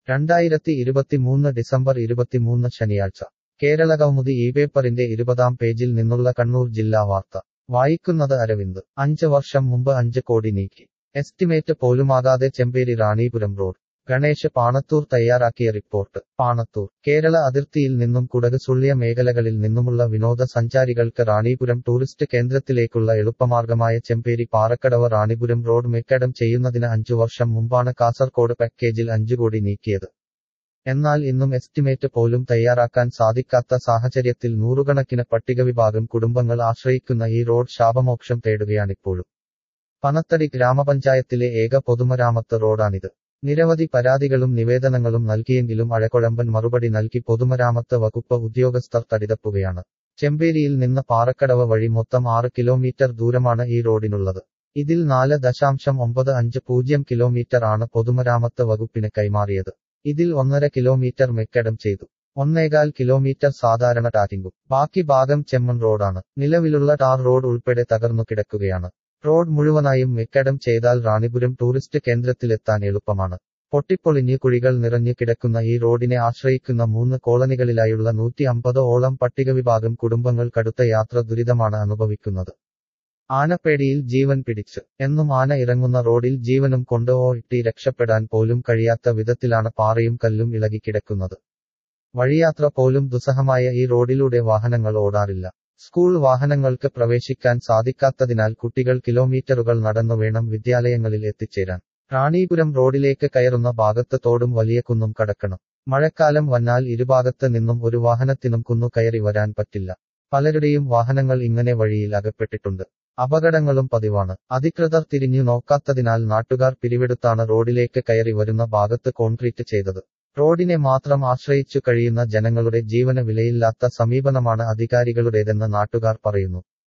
രണ്ടായിരത്തി ഇരുപത്തിമൂന്ന് ഡിസംബർ ഇരുപത്തിമൂന്ന് ശനിയാഴ്ച കേരള കൗമുദി ഈ പേപ്പറിന്റെ ഇരുപതാം പേജിൽ നിന്നുള്ള കണ്ണൂർ ജില്ലാ വാർത്ത വായിക്കുന്നത് അരവിന്ദ് അഞ്ച് വർഷം മുമ്പ് അഞ്ച് കോടി നീക്കി എസ്റ്റിമേറ്റ് പോലുമാകാതെ ചെമ്പേരി റാണീപുരം റോഡ് ഗണേഷ് പാണത്തൂർ തയ്യാറാക്കിയ റിപ്പോർട്ട് പാണത്തൂർ കേരള അതിർത്തിയിൽ നിന്നും കുടക് സുള്ളിയ മേഖലകളിൽ നിന്നുമുള്ള വിനോദസഞ്ചാരികൾക്ക് റാണീപുരം ടൂറിസ്റ്റ് കേന്ദ്രത്തിലേക്കുള്ള എളുപ്പമാർഗമായ ചെമ്പേരി പാറക്കടവ് റാണിപുരം റോഡ് മെക്കഡം ചെയ്യുന്നതിന് അഞ്ചു വർഷം മുമ്പാണ് കാസർകോട് പാക്കേജിൽ അഞ്ചു കോടി നീക്കിയത് എന്നാൽ ഇന്നും എസ്റ്റിമേറ്റ് പോലും തയ്യാറാക്കാൻ സാധിക്കാത്ത സാഹചര്യത്തിൽ നൂറുകണക്കിന് പട്ടികവിഭാഗം കുടുംബങ്ങൾ ആശ്രയിക്കുന്ന ഈ റോഡ് ശാപമോക്ഷം തേടുകയാണിപ്പോഴും പനത്തടി ഗ്രാമപഞ്ചായത്തിലെ ഏക പൊതുമരാമത്ത് റോഡാണിത് നിരവധി പരാതികളും നിവേദനങ്ങളും നൽകിയെങ്കിലും അഴകൊഴമ്പൻ മറുപടി നൽകി പൊതുമരാമത്ത് വകുപ്പ് ഉദ്യോഗസ്ഥർ തടിതപ്പുകയാണ് ചെമ്പേരിയിൽ നിന്ന് പാറക്കടവ് വഴി മൊത്തം ആറ് കിലോമീറ്റർ ദൂരമാണ് ഈ റോഡിനുള്ളത് ഇതിൽ നാല് ദശാംശം ഒമ്പത് അഞ്ച് പൂജ്യം കിലോമീറ്റർ ആണ് പൊതുമരാമത്ത് വകുപ്പിന് കൈമാറിയത് ഇതിൽ ഒന്നര കിലോമീറ്റർ മെക്കഡം ചെയ്തു ഒന്നേകാൽ കിലോമീറ്റർ സാധാരണ ടാറ്റിംഗും ബാക്കി ഭാഗം ചെമ്മൺ റോഡാണ് നിലവിലുള്ള ടാർ റോഡ് ഉൾപ്പെടെ തകർന്നു കിടക്കുകയാണ് റോഡ് മുഴുവനായും മെക്കഡം ചെയ്താൽ റാണിപുരം ടൂറിസ്റ്റ് കേന്ദ്രത്തിലെത്താൻ എളുപ്പമാണ് പൊട്ടിപ്പൊളിഞ്ഞ് കുഴികൾ നിറഞ്ഞു കിടക്കുന്ന ഈ റോഡിനെ ആശ്രയിക്കുന്ന മൂന്ന് കോളനികളിലായുള്ള നൂറ്റി അമ്പത് ഓളം പട്ടികവിഭാഗം കുടുംബങ്ങൾ കടുത്ത യാത്ര ദുരിതമാണ് അനുഭവിക്കുന്നത് ആനപ്പേടിയിൽ ജീവൻ പിടിച്ച് എന്നും ആന ഇറങ്ങുന്ന റോഡിൽ ജീവനും കൊണ്ട് ഓ ഇട്ടി രക്ഷപ്പെടാൻ പോലും കഴിയാത്ത വിധത്തിലാണ് പാറയും കല്ലും ഇളകി കിടക്കുന്നത് വഴിയാത്ര പോലും ദുസ്സഹമായ ഈ റോഡിലൂടെ വാഹനങ്ങൾ ഓടാറില്ല സ്കൂൾ വാഹനങ്ങൾക്ക് പ്രവേശിക്കാൻ സാധിക്കാത്തതിനാൽ കുട്ടികൾ കിലോമീറ്ററുകൾ നടന്നു വേണം വിദ്യാലയങ്ങളിൽ എത്തിച്ചേരാൻ റാണീപുരം റോഡിലേക്ക് കയറുന്ന ഭാഗത്ത് തോടും വലിയ കുന്നും കടക്കണം മഴക്കാലം വന്നാൽ ഇരുഭാഗത്ത് നിന്നും ഒരു വാഹനത്തിനും കുന്നു കയറി വരാൻ പറ്റില്ല പലരുടെയും വാഹനങ്ങൾ ഇങ്ങനെ വഴിയിൽ അകപ്പെട്ടിട്ടുണ്ട് അപകടങ്ങളും പതിവാണ് അധികൃതർ തിരിഞ്ഞു നോക്കാത്തതിനാൽ നാട്ടുകാർ പിരിവെടുത്താണ് റോഡിലേക്ക് കയറി വരുന്ന ഭാഗത്ത് കോൺക്രീറ്റ് ചെയ്തത് റോഡിനെ മാത്രം ആശ്രയിച്ചു കഴിയുന്ന ജനങ്ങളുടെ ജീവന് വിലയില്ലാത്ത സമീപനമാണ് അധികാരികളുടേതെന്ന് നാട്ടുകാർ പറയുന്നു